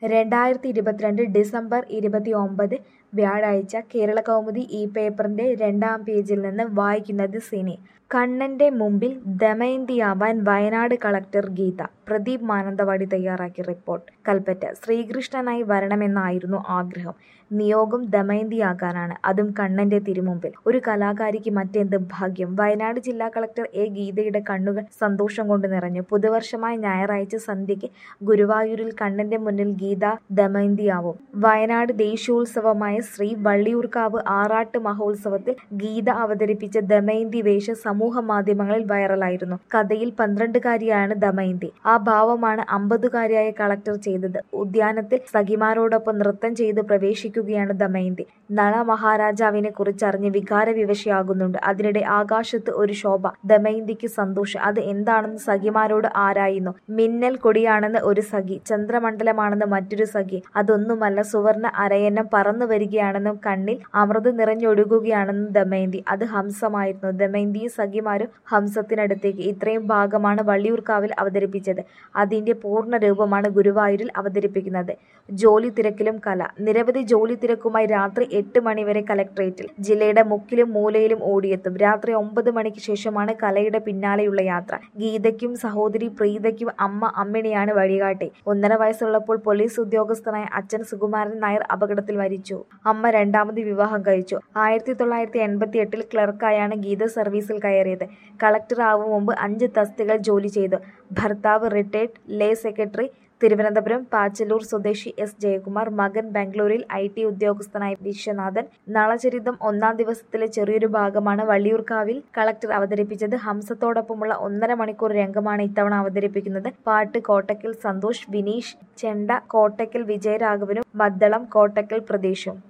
രണ്ടായിരത്തി ഇരുപത്തിരണ്ട് ഡിസംബർ ഇരുപത്തി ഒമ്പത് വ്യാഴാഴ്ച കേരളകൗമുദി ഈ പേപ്പറിന്റെ രണ്ടാം പേജിൽ നിന്ന് വായിക്കുന്നത് സിനി കണ്ണന്റെ മുമ്പിൽ ദമയന്തിയാവാൻ വയനാട് കളക്ടർ ഗീത പ്രദീപ് മാനന്തവാടി തയ്യാറാക്കിയ റിപ്പോർട്ട് കൽപ്പറ്റ ശ്രീകൃഷ്ണനായി വരണമെന്നായിരുന്നു ആഗ്രഹം നിയോഗം ദമയന്തിയാകാനാണ് അതും കണ്ണന്റെ തിരുമുമ്പിൽ ഒരു കലാകാരിക്ക് മറ്റെന്ത് ഭാഗ്യം വയനാട് ജില്ലാ കളക്ടർ എ ഗീതയുടെ കണ്ണുകൾ സന്തോഷം കൊണ്ട് നിറഞ്ഞു പുതുവർഷമായ ഞായറാഴ്ച സന്ധ്യയ്ക്ക് ഗുരുവായൂരിൽ കണ്ണന്റെ മുന്നിൽ ഗീത ദമയന്തിയാവും വയനാട് ദേശീയോത്സവമായ ശ്രീ വള്ളിയൂർക്കാവ് ആറാട്ട് മഹോത്സവത്തിൽ ഗീത അവതരിപ്പിച്ച ദമയന്തി വേഷ സമൂഹ മാധ്യമങ്ങളിൽ വൈറലായിരുന്നു കഥയിൽ പന്ത്രണ്ടുകാരിയാണ് ദമയന്തി ആ ഭാവമാണ് അമ്പതുകാരിയായ കളക്ടർ ചെയ്തത് ഉദ്യാനത്തിൽ സഖിമാരോടൊപ്പം നൃത്തം ചെയ്ത് പ്രവേശിക്കുകയാണ് ദമയന്തി നള മഹാരാജാവിനെ കുറിച്ചറിഞ്ഞ് വികാരവിവശയാകുന്നുണ്ട് അതിനിടെ ആകാശത്ത് ഒരു ശോഭ ദമയന്തിക്ക് സന്തോഷം അത് എന്താണെന്ന് സഖിമാരോട് ആരായുന്നു മിന്നൽ കൊടിയാണെന്ന് ഒരു സഖി ചന്ദ്രമണ്ഡലമാണെന്ന് മറ്റൊരു സഖി അതൊന്നുമല്ല സുവർണ അരയന്നം പറന്നു വരികയാണെന്നും കണ്ണിൽ അമൃത് നിറഞ്ഞൊഴുകുകയാണെന്നും ദമയന്തി അത് ഹംസമായിരുന്നു ദമയന്തിയും സഖിമാരും ഹംസത്തിനടുത്തേക്ക് ഇത്രയും ഭാഗമാണ് വള്ളിയൂർക്കാവിൽ അവതരിപ്പിച്ചത് അതിന്റെ പൂർണ്ണ രൂപമാണ് ഗുരുവായൂരിൽ അവതരിപ്പിക്കുന്നത് ജോലി തിരക്കിലും കല നിരവധി ജോലി തിരക്കുമായി രാത്രി എട്ട് മണിവരെ കലക്ട്രേറ്റിൽ ജില്ലയുടെ മുക്കിലും മൂലയിലും ഓടിയെത്തും രാത്രി ഒമ്പത് മണിക്ക് ശേഷമാണ് കലയുടെ പിന്നാലെയുള്ള യാത്ര ഗീതയ്ക്കും സഹോദരി പ്രീതയ്ക്കും അമ്മ അമ്മിണിയാണ് വഴികാട്ടി ഒന്നര വയസ്സുള്ളപ്പോൾ പോലീസ് ഉദ്യോഗസ്ഥനായ അച്ഛൻ സുകുമാരൻ നായർ അപകടത്തിൽ മരിച്ചു അമ്മ രണ്ടാമത് വിവാഹം കഴിച്ചു ആയിരത്തി തൊള്ളായിരത്തി എൺപത്തി എട്ടിൽ ക്ലർക്കായാണ് ഗീത സർവീസിൽ കയറിയത് കളക്ടർ ആവും മുമ്പ് അഞ്ച് തസ്തികൾ ജോലി ചെയ്തു ഭർത്താവ് റിട്ടയർഡ് ലേ സെക്രട്ടറി തിരുവനന്തപുരം പാച്ചലൂർ സ്വദേശി എസ് ജയകുമാർ മകൻ ബാംഗ്ലൂരിൽ ഐ ടി ഉദ്യോഗസ്ഥനായ വിശ്വനാഥൻ നളചരിതം ഒന്നാം ദിവസത്തിലെ ചെറിയൊരു ഭാഗമാണ് വള്ളിയൂർക്കാവിൽ കളക്ടർ അവതരിപ്പിച്ചത് ഹംസത്തോടൊപ്പമുള്ള ഒന്നര മണിക്കൂർ രംഗമാണ് ഇത്തവണ അവതരിപ്പിക്കുന്നത് പാട്ട് കോട്ടക്കൽ സന്തോഷ് വിനീഷ് ചെണ്ട കോട്ടക്കൽ വിജയരാഘവനും മദ്ദളം കോട്ടക്കൽ പ്രദേശും